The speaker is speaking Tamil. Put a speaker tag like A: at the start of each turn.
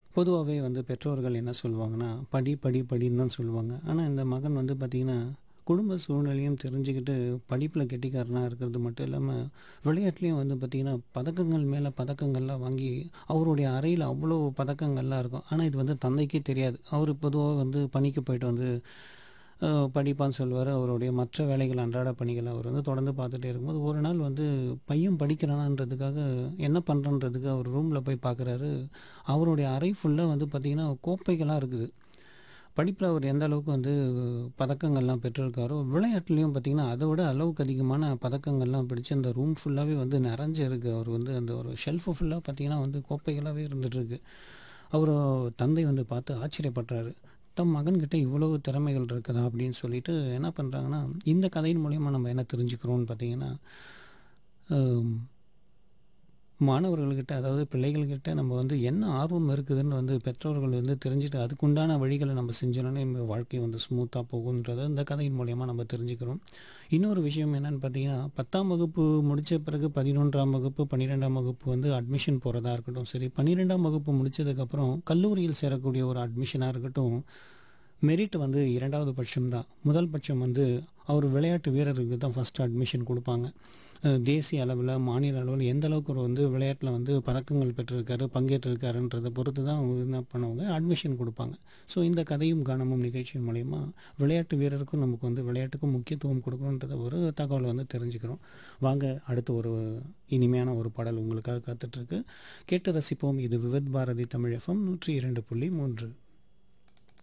A: பொதுவாகவே வந்து பெற்றோர்கள் என்ன சொல்லுவாங்கன்னா படி படி படின்னு தான் சொல்லுவாங்க ஆனால் இந்த மகன் வந்து பார்த்திங்கன்னா குடும்ப சூழ்நிலையும் தெரிஞ்சுக்கிட்டு படிப்பில் கெட்டிக்காரனாக இருக்கிறது மட்டும் இல்லாமல் விளையாட்டுலேயும் வந்து பார்த்திங்கன்னா பதக்கங்கள் மேலே பதக்கங்கள்லாம் வாங்கி அவருடைய அறையில் அவ்வளோ பதக்கங்கள்லாம் இருக்கும் ஆனால் இது வந்து தந்தைக்கே தெரியாது அவர் பொதுவாக வந்து பணிக்கு போயிட்டு வந்து அஹ், படிப்பான்னு சொல்லுவார் அவருடைய மற்ற வேலைகள் அன்றாட பணிகளை அவர் வந்து தொடர்ந்து பார்த்துட்டே இருக்கும்போது ஒரு நாள் வந்து பையன் படிக்கிறானான்றதுக்காக என்ன பண்ணுறன்றதுக்கு அவர் ரூமில் போய் பார்க்குறாரு அவருடைய அறை ஃபுல்லாக வந்து பார்த்திங்கன்னா கோப்பைகளாக இருக்குது படிப்பில் அவர் எந்த அளவுக்கு வந்து பதக்கங்கள்லாம் பெற்றிருக்காரோ விளையாட்டுலேயும் பார்த்திங்கன்னா அதை விட அளவுக்கு அதிகமான பதக்கங்கள்லாம் பிடிச்சி அந்த ரூம் ஃபுல்லாகவே வந்து நிறைஞ்சு இருக்குது அவர் வந்து அந்த ஒரு ஷெல்ஃபு ஃபுல்லாக பார்த்திங்கன்னா வந்து கோப்பைகளாகவே இருந்துகிட்ருக்கு அவர் தந்தை வந்து பார்த்து ஆச்சரியப்படுறாரு தம் மகன்கிட்ட இவ்வளவு திறமைகள் இருக்குதா அப்படின்னு சொல்லிட்டு என்ன பண்ணுறாங்கன்னா இந்த கதையின் மூலயமா நம்ம என்ன தெரிஞ்சுக்கிறோம்னு பார்த்தீங்கன்னா ஆம், மாணவர்கள்கிட்ட அதாவது பிள்ளைகள்கிட்ட நம்ம வந்து என்ன ஆர்வம் இருக்குதுன்னு வந்து பெற்றோர்கள் வந்து தெரிஞ்சுட்டு அதுக்குண்டான வழிகளை நம்ம செஞ்சோன்னா நம்ம வாழ்க்கை வந்து ஸ்மூத்தாக போகுன்றதை இந்த கதையின் மூலயமா நம்ம தெரிஞ்சுக்கிறோம் இன்னொரு விஷயம் என்னன்னு பார்த்தீங்கன்னா பத்தாம் வகுப்பு முடித்த பிறகு பதினொன்றாம் வகுப்பு பன்னிரெண்டாம் வகுப்பு வந்து அட்மிஷன் போகிறதா இருக்கட்டும் சரி பன்னிரெண்டாம் வகுப்பு முடித்ததுக்கப்புறம் கல்லூரியில் சேரக்கூடிய ஒரு அட்மிஷனாக இருக்கட்டும் மெரிட் வந்து இரண்டாவது பட்சம் தான் முதல் பட்சம் வந்து அவர் விளையாட்டு வீரருக்கு தான் ஃபஸ்ட்டு அட்மிஷன் கொடுப்பாங்க அஹ் தேசிய அளவில் மாநில அளவில் எந்த அளவுக்கு அவர் வந்து விளையாட்டில் வந்து பதக்கங்கள் பெற்றிருக்காரு பங்கேற்றிருக்காருன்றதை பொறுத்து தான் அவங்க என்ன பண்ணுவாங்க அட்மிஷன் கொடுப்பாங்க ஸோ இந்த கதையும் காணமும் நிகழ்ச்சியின் மூலயமா விளையாட்டு வீரருக்கும் நமக்கு வந்து விளையாட்டுக்கும் முக்கியத்துவம் கொடுக்கணுன்றத ஒரு தகவலை வந்து தெரிஞ்சுக்கிறோம் வாங்க அடுத்து ஒரு இனிமையான ஒரு பாடல் உங்களுக்காக காத்துட்ருக்கு கேட்டு ரசிப்போம் இது விவித் பாரதி தமிழ் எஃப்எம் நூற்றி இரண்டு புள்ளி மூன்று